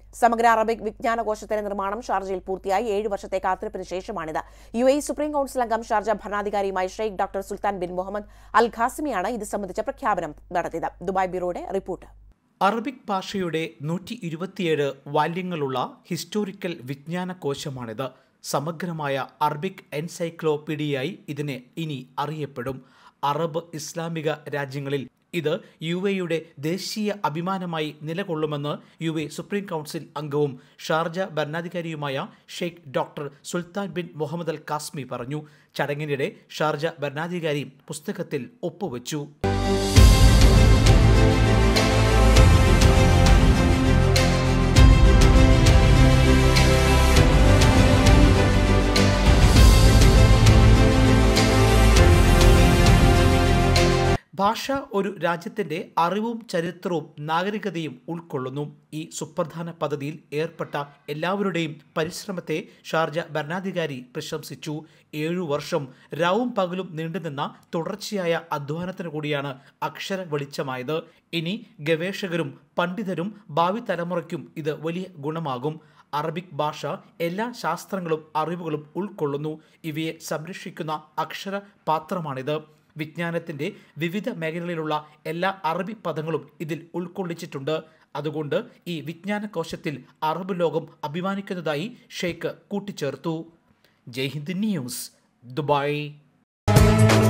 സമഗ്ര അറബിക് വിജ്ഞാനകോശത്തിന്റെ നിർമ്മാണം ഷാർജയിൽ പൂർത്തിയായി ഏഴ് വർഷത്തെ കാത്തിരിപ്പിന് ശേഷമാണിത് യു എ സുപ്രീം കൌൺസിൽ അംഗം ഷാർജ ഭരണാധികാരിയുമായി Sheikh doctor Sultan bin Muhammad Al ഖാസിമിയാണ് ഇത് സംബന്ധിച്ച പ്രഖ്യാപനം നടത്തിയത് ദുബായ് ബ്യൂറോയുടെ റിപ്പോർട്ട് അറബിക് ഭാഷയുടെ നൂറ്റി ഇരുപത്തിയേഴ് വാല്യങ്ങളുള്ള ഹിസ്റ്റോറിക്കൽ വിജ്ഞാന കോശമാണിത് സമഗ്രമായ അറബിക് എൻസൈക്ലോപീഡിയയായി ഇതിനെ ഇനി അറിയപ്പെടും അറബ് ഇസ്ലാമിക രാജ്യങ്ങളിൽ ഇത് യു എയുടെ ദേശീയ അഭിമാനമായി നിലകൊള്ളുമെന്ന് യു എ സുപ്രീം കൗൺസിൽ അംഗവും ഷാർജ ഭരണാധികാരിയുമായ Sheikh doctor Sultan bin Muhammad Al Qasimi പറഞ്ഞു ചടങ്ങിനിടെ ഷാർജ ഭരണാധികാരി പുസ്തകത്തിൽ ഒപ്പുവച്ചു ഭാഷ ഒരു രാജ്യത്തിന്റെ അറിവും ചരിത്രവും നാഗരികതയും ഉൾക്കൊള്ളുന്നു ഈ സുപ്രധാന പദ്ധതിയിൽ ഏർപ്പെട്ട എല്ലാവരുടെയും പരിശ്രമത്തെ ഷാർജ ഭരണാധികാരി പ്രശംസിച്ചു ഏഴു വർഷം രാവും പകലും നീണ്ടുനിന്ന തുടർച്ചയായ അധ്വാനത്തിന് കൂടിയാണ് അക്ഷര വെളിച്ചമായത് ഇനി ഗവേഷകരും പണ്ഡിതരും ഭാവി തലമുറയ്ക്കും ഇത് വലിയ ഗുണമാകും അറബിക് ഭാഷ എല്ലാ ശാസ്ത്രങ്ങളും അറിവുകളും ഉൾക്കൊള്ളുന്നു ഇവയെ സംരക്ഷിക്കുന്ന അക്ഷര പാത്രമാണിത് വിജ്ഞാനത്തിന്റെ വിവിധ മേഖലകളിലുള്ള എല്ലാ അറബി പദങ്ങളും ഇതിൽ ഉൾക്കൊള്ളിച്ചിട്ടുണ്ട് അതുകൊണ്ട് ഈ വിജ്ഞാന കോശത്തിൽ അറബ് ലോകം അഭിമാനിക്കുന്നതായി ഷെയ്ഖ് കൂട്ടിച്ചേർത്തു ജയ്ഹിന്ദ് ന്യൂസ് ദുബായ്